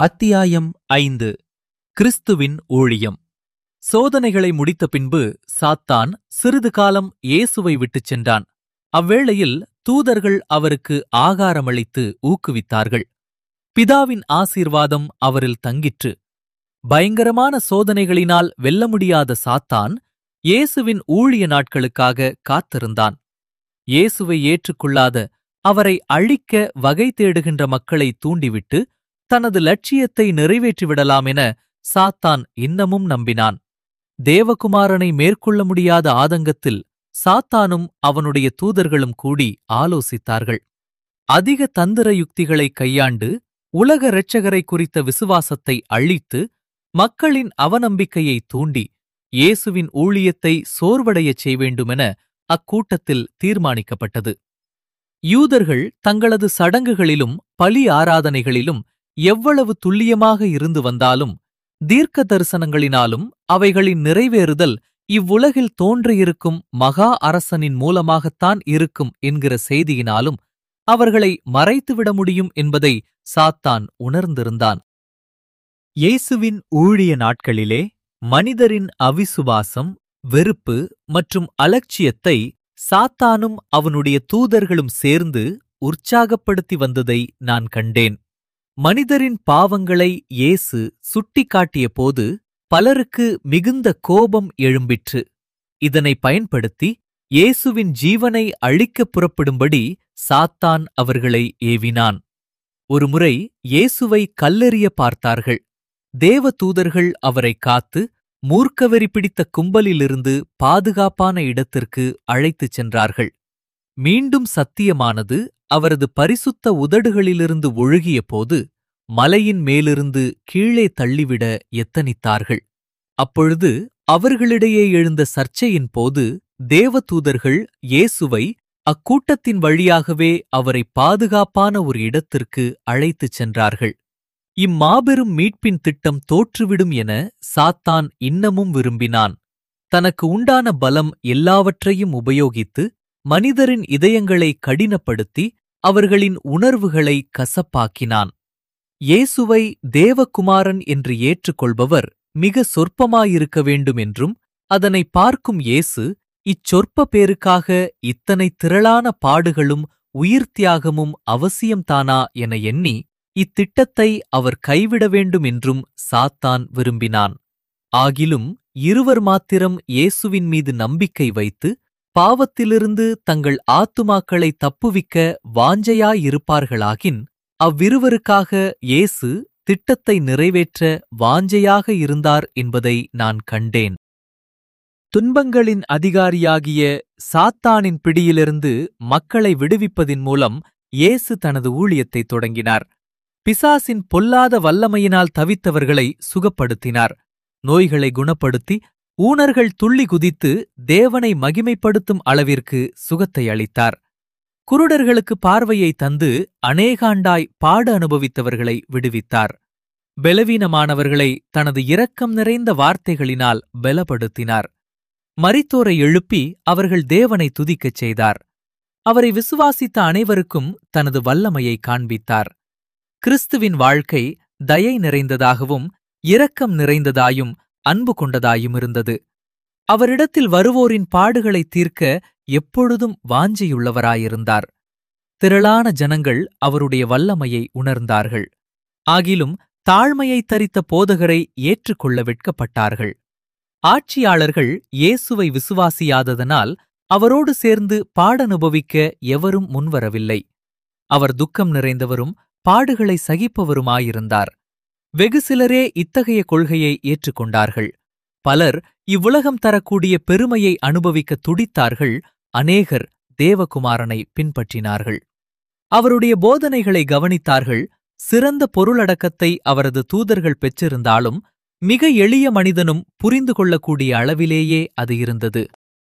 அத்தியாயம் ஐந்து கிறிஸ்துவின் ஊழியம் சோதனைகளை முடித்த பின்பு சாத்தான் சிறிது காலம் இயேசுவை விட்டுச் சென்றான் அவ்வேளையில் தூதர்கள் அவருக்கு ஆகாரமளித்து ஊக்குவித்தார்கள் பிதாவின் ஆசீர்வாதம் அவரில் தங்கிற்று பயங்கரமான சோதனைகளினால் வெல்ல முடியாத சாத்தான் இயேசுவின் ஊழிய நாட்களுக்காக காத்திருந்தான் இயேசுவை ஏற்றுக்கொள்ளாத அவரை அழிக்க வகை தேடுகின்ற மக்களை தூண்டிவிட்டு தனது லட்சியத்தை நிறைவேற்றிவிடலாம் என சாத்தான் இன்னமும் நம்பினான் தேவகுமாரனை மேற்கொள்ள முடியாத ஆதங்கத்தில் சாத்தானும் அவனுடைய தூதர்களும் கூடி ஆலோசித்தார்கள் அதிக தந்திர யுக்திகளை கையாண்டு உலக இரட்சகரை குறித்த விசுவாசத்தை அழித்து மக்களின் அவநம்பிக்கையை தூண்டி இயேசுவின் ஊழியத்தை சோர்வடையச் செய்வேண்டுமென அக்கூட்டத்தில் தீர்மானிக்கப்பட்டது யூதர்கள் தங்களது சடங்குகளிலும் பலி ஆராதனைகளிலும் எவ்வளவு துல்லியமாக இருந்து வந்தாலும் தீர்க்க தரிசனங்களினாலும் அவைகளின் நிறைவேறுதல் இவ்வுலகில் தோன்றியிருக்கும் மகா அரசனின் மூலமாகத்தான் இருக்கும் என்கிற செய்தியினாலும் அவர்களை மறைத்துவிட முடியும் என்பதை சாத்தான் உணர்ந்திருந்தான் இயேசுவின் ஊழிய நாட்களிலே மனிதரின் அவிசுவாசம் வெறுப்பு மற்றும் அலட்சியத்தை சாத்தானும் அவனுடைய தூதர்களும் சேர்ந்து உற்சாகப்படுத்தி வந்ததை நான் கண்டேன் மனிதரின் பாவங்களை இயேசு சுட்டிக்காட்டிய போது பலருக்கு மிகுந்த கோபம் எழும்பிற்று இதனை பயன்படுத்தி இயேசுவின் ஜீவனை அழிக்கப் புறப்படும்படி சாத்தான் அவர்களை ஏவினான் ஒருமுறை இயேசுவை கல்லெறிய பார்த்தார்கள் தேவ தூதர்கள் அவரை காத்து மூர்க்கவெறி பிடித்த கும்பலிலிருந்து பாதுகாப்பான இடத்திற்கு அழைத்துச் சென்றார்கள் மீண்டும் சத்தியமானது அவரது பரிசுத்த உதடுகளிலிருந்து ஒழுகிய போது மலையின் மேலிருந்து கீழே தள்ளிவிட எத்தனித்தார்கள் அப்பொழுது அவர்களிடையே எழுந்த சர்ச்சையின் போது தேவதூதர்கள் இயேசுவை அக்கூட்டத்தின் வழியாகவே அவரை பாதுகாப்பான ஒரு இடத்திற்கு அழைத்துச் சென்றார்கள் இம்மாபெரும் மீட்பின் திட்டம் தோற்றுவிடும் என சாத்தான் இன்னமும் விரும்பினான் தனக்கு உண்டான பலம் எல்லாவற்றையும் உபயோகித்து மனிதரின் இதயங்களை கடினப்படுத்தி அவர்களின் உணர்வுகளை கசப்பாக்கினான் இயேசுவை தேவகுமாரன் என்று ஏற்றுக்கொள்பவர் மிக சொற்பமாயிருக்க வேண்டும் என்றும் அதனை பார்க்கும் இயேசு இச்சொற்ப பேருக்காக இத்தனை திரளான பாடுகளும் உயிர்த்தியாகமும் அவசியம்தானா என எண்ணி இத்திட்டத்தை அவர் கைவிட வேண்டும் என்றும் சாத்தான் விரும்பினான் ஆகிலும் இருவர் மாத்திரம் இயேசுவின் மீது நம்பிக்கை வைத்து பாவத்திலிருந்து தங்கள் ஆத்துமாக்களை தப்புவிக்க வாஞ்சையாயிருப்பார்களாகின் அவ்விருவருக்காக இயேசு திட்டத்தை நிறைவேற்ற வாஞ்சையாக இருந்தார் என்பதை நான் கண்டேன் துன்பங்களின் அதிகாரியாகிய சாத்தானின் பிடியிலிருந்து மக்களை விடுவிப்பதின் மூலம் இயேசு தனது ஊழியத்தை தொடங்கினார் பிசாசின் பொல்லாத வல்லமையினால் தவித்தவர்களை சுகப்படுத்தினார் நோய்களை குணப்படுத்தி ஊனர்கள் துள்ளி குதித்து தேவனை மகிமைப்படுத்தும் அளவிற்கு சுகத்தை அளித்தார் குருடர்களுக்கு பார்வையை தந்து அநேகாண்டாய் பாடு அனுபவித்தவர்களை விடுவித்தார் பலவீனமானவர்களை தனது இரக்கம் நிறைந்த வார்த்தைகளினால் பலப்படுத்தினார் மரித்தோரை எழுப்பி அவர்கள் தேவனை துதிக்கச் செய்தார் அவரை விசுவாசித்த அனைவருக்கும் தனது வல்லமையை காண்பித்தார் கிறிஸ்துவின் வாழ்க்கை தயை நிறைந்ததாகவும் இரக்கம் நிறைந்ததாயும் அன்பு கொண்டதாயும் இருந்தது அவரிடத்தில் வருவோரின் பாடுகளை தீர்க்க எப்பொழுதும் வாஞ்சியுள்ளவராயிருந்தார் திரளான ஜனங்கள் அவருடைய வல்லமையை உணர்ந்தார்கள் ஆகிலும் தாழ்மையை தரித்த போதகரை ஏற்றுக்கொள்ள வெட்கப்பட்டார்கள் ஆட்சியாளர்கள் இயேசுவை விசுவாசியாததனால் அவரோடு சேர்ந்து பாடனுபவிக்க எவரும் முன்வரவில்லை அவர் துக்கம் நிறைந்தவரும் பாடுகளை சகிப்பவருமாயிருந்தார் வெகு சிலரே இத்தகைய கொள்கையை ஏற்றுக்கொண்டார்கள் பலர் இவ்வுலகம் தரக்கூடிய பெருமையை அனுபவிக்க துடித்தார்கள் அநேகர் தேவகுமாரனை பின்பற்றினார்கள் அவருடைய போதனைகளை கவனித்தார்கள் சிறந்த பொருளடக்கத்தை அவரது தூதர்கள் பெற்றிருந்தாலும் மிக எளிய மனிதனும் புரிந்து கொள்ளக்கூடிய அளவிலேயே அது இருந்தது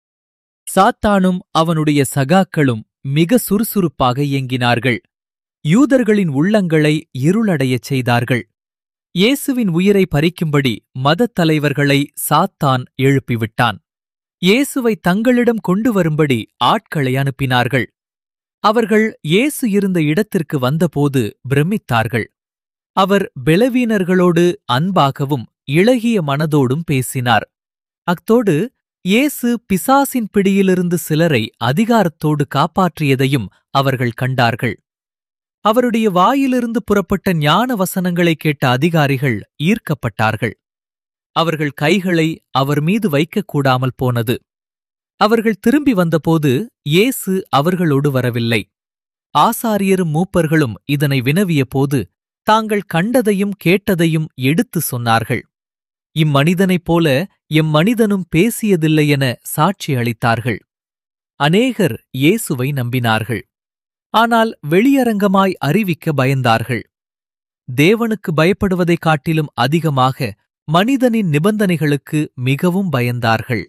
சாத்தானும் அவனுடைய சகாக்களும் மிக சுறுசுறுப்பாக இயங்கினார்கள் யூதர்களின் உள்ளங்களை இருளடையச் செய்தார்கள் இயேசுவின் உயிரை பறிக்கும்படி மதத் தலைவர்களை சாத்தான் எழுப்பிவிட்டான் இயேசுவை தங்களிடம் கொண்டு வரும்படி ஆட்களை அனுப்பினார்கள் அவர்கள் இயேசு இருந்த இடத்திற்கு வந்தபோது பிரமித்தார்கள் அவர் பெலவீனர்களோடு அன்பாகவும் இளகிய மனதோடும் பேசினார் அத்தோடு இயேசு பிசாசின் பிடியிலிருந்து சிலரை அதிகாரத்தோடு காப்பாற்றியதையும் அவர்கள் கண்டார்கள் அவருடைய வாயிலிருந்து புறப்பட்ட ஞான வசனங்களை கேட்ட அதிகாரிகள் ஈர்க்கப்பட்டார்கள் அவர்கள் கைகளை அவர் மீது வைக்கக்கூடாமல் போனது அவர்கள் திரும்பி வந்தபோது இயேசு அவர்களோடு வரவில்லை ஆசாரியரும் மூப்பர்களும் இதனை வினவியபோது தாங்கள் கண்டதையும் கேட்டதையும் எடுத்து சொன்னார்கள் இம்மனிதனைப் போல எம் மனிதனும் பேசியதில்லை என சாட்சி அளித்தார்கள் அநேகர் இயேசுவை நம்பினார்கள் ஆனால் வெளியரங்கமாய் அறிவிக்க பயந்தார்கள் தேவனுக்கு பயப்படுவதைக் காட்டிலும் அதிகமாக மனிதனின் நிபந்தனைகளுக்கு மிகவும் பயந்தார்கள்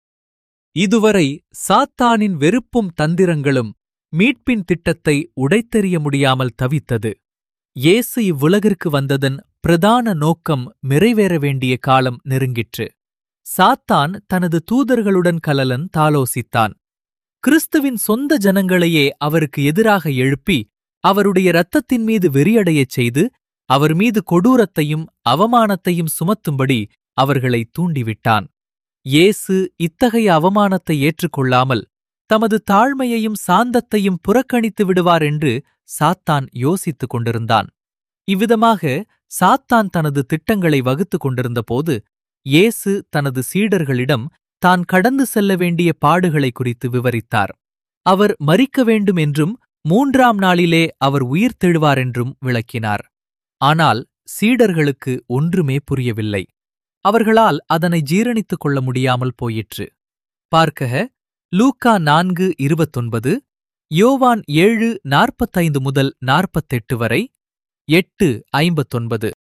இதுவரை சாத்தானின் வெறுப்பும் தந்திரங்களும் மீட்பின் திட்டத்தை உடைத்தெறிய முடியாமல் தவித்தது இயேசு இவ்வுலகிற்கு வந்ததன் பிரதான நோக்கம் நிறைவேற வேண்டிய காலம் நெருங்கிற்று சாத்தான் தனது தூதர்களுடன் கலலன் தாலோசித்தான் கிறிஸ்துவின் சொந்த ஜனங்களையே அவருக்கு எதிராக எழுப்பி அவருடைய இரத்தத்தின் மீது வெறியடையச் செய்து அவர் மீது கொடூரத்தையும் அவமானத்தையும் சுமத்தும்படி அவர்களை தூண்டிவிட்டான் இயேசு இத்தகைய அவமானத்தை ஏற்றுக்கொள்ளாமல் தமது தாழ்மையையும் சாந்தத்தையும் புறக்கணித்து விடுவார் என்று சாத்தான் யோசித்துக் கொண்டிருந்தான் இவ்விதமாக சாத்தான் தனது திட்டங்களை வகுத்துக் கொண்டிருந்தபோது இயேசு தனது சீடர்களிடம் தான் கடந்து செல்ல வேண்டிய பாடுகளை குறித்து விவரித்தார் அவர் மரிக்க வேண்டும் என்றும் மூன்றாம் நாளிலே அவர் உயிர் தெழுவார் என்றும் விளக்கினார் ஆனால் சீடர்களுக்கு ஒன்றுமே புரியவில்லை அவர்களால் அதனை ஜீரணித்துக் கொள்ள முடியாமல் போயிற்று பார்க்கக லூக்கா நான்கு இருபத்தொன்பது யோவான் ஏழு நாற்பத்தைந்து முதல் நாற்பத்தெட்டு வரை எட்டு ஐம்பத்தொன்பது